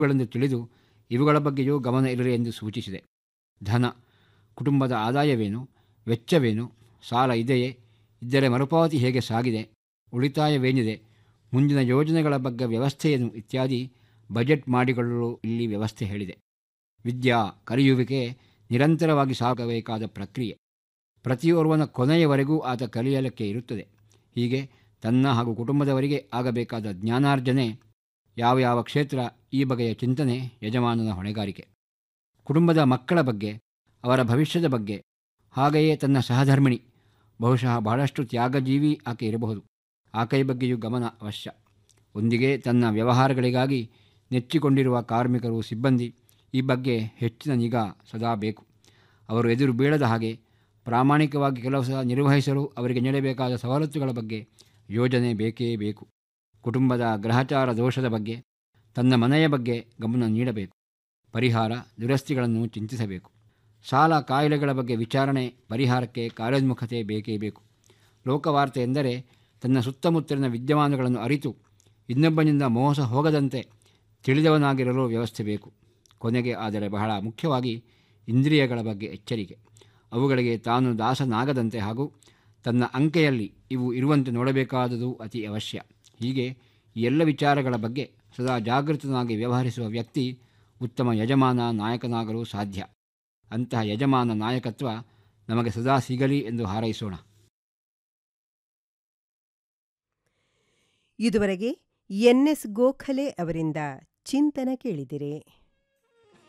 ಗಳೆಂದು ತಿಳಿದು ಇವುಗಳ ಬಗ್ಗೆಯೂ ಗಮನ ಇರಲಿ ಎಂದು ಸೂಚಿಸಿದೆ ಧನ ಕುಟುಂಬದ ಆದಾಯವೇನು ವೆಚ್ಚವೇನು ಸಾಲ ಇದೆಯೇ ಇದ್ದರೆ ಮರುಪಾವತಿ ಹೇಗೆ ಸಾಗಿದೆ ಉಳಿತಾಯವೇನಿದೆ ಮುಂದಿನ ಯೋಜನೆಗಳ ಬಗ್ಗೆ ವ್ಯವಸ್ಥೆಯನ್ನು ಇತ್ಯಾದಿ ಬಜೆಟ್ ಮಾಡಿಕೊಳ್ಳಲು ಇಲ್ಲಿ ವ್ಯವಸ್ಥೆ ಹೇಳಿದೆ ವಿದ್ಯಾ ಕಲಿಯುವಿಕೆ ನಿರಂತರವಾಗಿ ಸಾಗಬೇಕಾದ ಪ್ರಕ್ರಿಯೆ ಪ್ರತಿಯೋರ್ವನ ಕೊನೆಯವರೆಗೂ ಆತ ಕಲಿಯಲಿಕ್ಕೆ ಇರುತ್ತದೆ ಹೀಗೆ ತನ್ನ ಹಾಗೂ ಕುಟುಂಬದವರಿಗೆ ಆಗಬೇಕಾದ ಜ್ಞಾನಾರ್ಜನೆ ಯಾವ ಯಾವ ಕ್ಷೇತ್ರ ಈ ಬಗೆಯ ಚಿಂತನೆ ಯಜಮಾನನ ಹೊಣೆಗಾರಿಕೆ ಕುಟುಂಬದ ಮಕ್ಕಳ ಬಗ್ಗೆ ಅವರ ಭವಿಷ್ಯದ ಬಗ್ಗೆ ಹಾಗೆಯೇ ತನ್ನ ಸಹಧರ್ಮಿಣಿ ಬಹುಶಃ ಬಹಳಷ್ಟು ತ್ಯಾಗಜೀವಿ ಆಕೆ ಇರಬಹುದು ಆಕೆಯ ಬಗ್ಗೆಯೂ ಗಮನ ಅವಶ್ಯ ಒಂದಿಗೆ ತನ್ನ ವ್ಯವಹಾರಗಳಿಗಾಗಿ ನೆಚ್ಚಿಕೊಂಡಿರುವ ಕಾರ್ಮಿಕರು ಸಿಬ್ಬಂದಿ ಈ ಬಗ್ಗೆ ಹೆಚ್ಚಿನ ನಿಗಾ ಸದಾ ಬೇಕು ಅವರು ಎದುರು ಬೀಳದ ಹಾಗೆ ಪ್ರಾಮಾಣಿಕವಾಗಿ ಕೆಲಸ ನಿರ್ವಹಿಸಲು ಅವರಿಗೆ ನೀಡಬೇಕಾದ ಸವಲತ್ತುಗಳ ಬಗ್ಗೆ ಯೋಜನೆ ಬೇಕೇ ಬೇಕು ಕುಟುಂಬದ ಗ್ರಹಚಾರ ದೋಷದ ಬಗ್ಗೆ ತನ್ನ ಮನೆಯ ಬಗ್ಗೆ ಗಮನ ನೀಡಬೇಕು ಪರಿಹಾರ ದುರಸ್ತಿಗಳನ್ನು ಚಿಂತಿಸಬೇಕು ಸಾಲ ಕಾಯಿಲೆಗಳ ಬಗ್ಗೆ ವಿಚಾರಣೆ ಪರಿಹಾರಕ್ಕೆ ಕಾರ್ಯೋನ್ಮುಖತೆ ಬೇಕೇ ಬೇಕು ಲೋಕವಾರ್ತೆ ಎಂದರೆ ತನ್ನ ಸುತ್ತಮುತ್ತಲಿನ ವಿದ್ಯಮಾನಗಳನ್ನು ಅರಿತು ಇನ್ನೊಬ್ಬನಿಂದ ಮೋಸ ಹೋಗದಂತೆ ತಿಳಿದವನಾಗಿರಲು ವ್ಯವಸ್ಥೆ ಬೇಕು ಕೊನೆಗೆ ಆದರೆ ಬಹಳ ಮುಖ್ಯವಾಗಿ ಇಂದ್ರಿಯಗಳ ಬಗ್ಗೆ ಎಚ್ಚರಿಕೆ ಅವುಗಳಿಗೆ ತಾನು ದಾಸನಾಗದಂತೆ ಹಾಗೂ ತನ್ನ ಅಂಕೆಯಲ್ಲಿ ಇವು ಇರುವಂತೆ ನೋಡಬೇಕಾದುದು ಅತಿ ಅವಶ್ಯ ಹೀಗೆ ಈ ಎಲ್ಲ ವಿಚಾರಗಳ ಬಗ್ಗೆ ಸದಾ ಜಾಗೃತನಾಗಿ ವ್ಯವಹರಿಸುವ ವ್ಯಕ್ತಿ ಉತ್ತಮ ಯಜಮಾನ ನಾಯಕನಾಗಲು ಸಾಧ್ಯ ಅಂತಹ ಯಜಮಾನ ನಾಯಕತ್ವ ನಮಗೆ ಸದಾ ಸಿಗಲಿ ಎಂದು ಹಾರೈಸೋಣ ಇದುವರೆಗೆ ಎನ್ ಎಸ್ ಗೋಖಲೆ ಅವರಿಂದ ಚಿಂತನ ಕೇಳಿದಿರಿ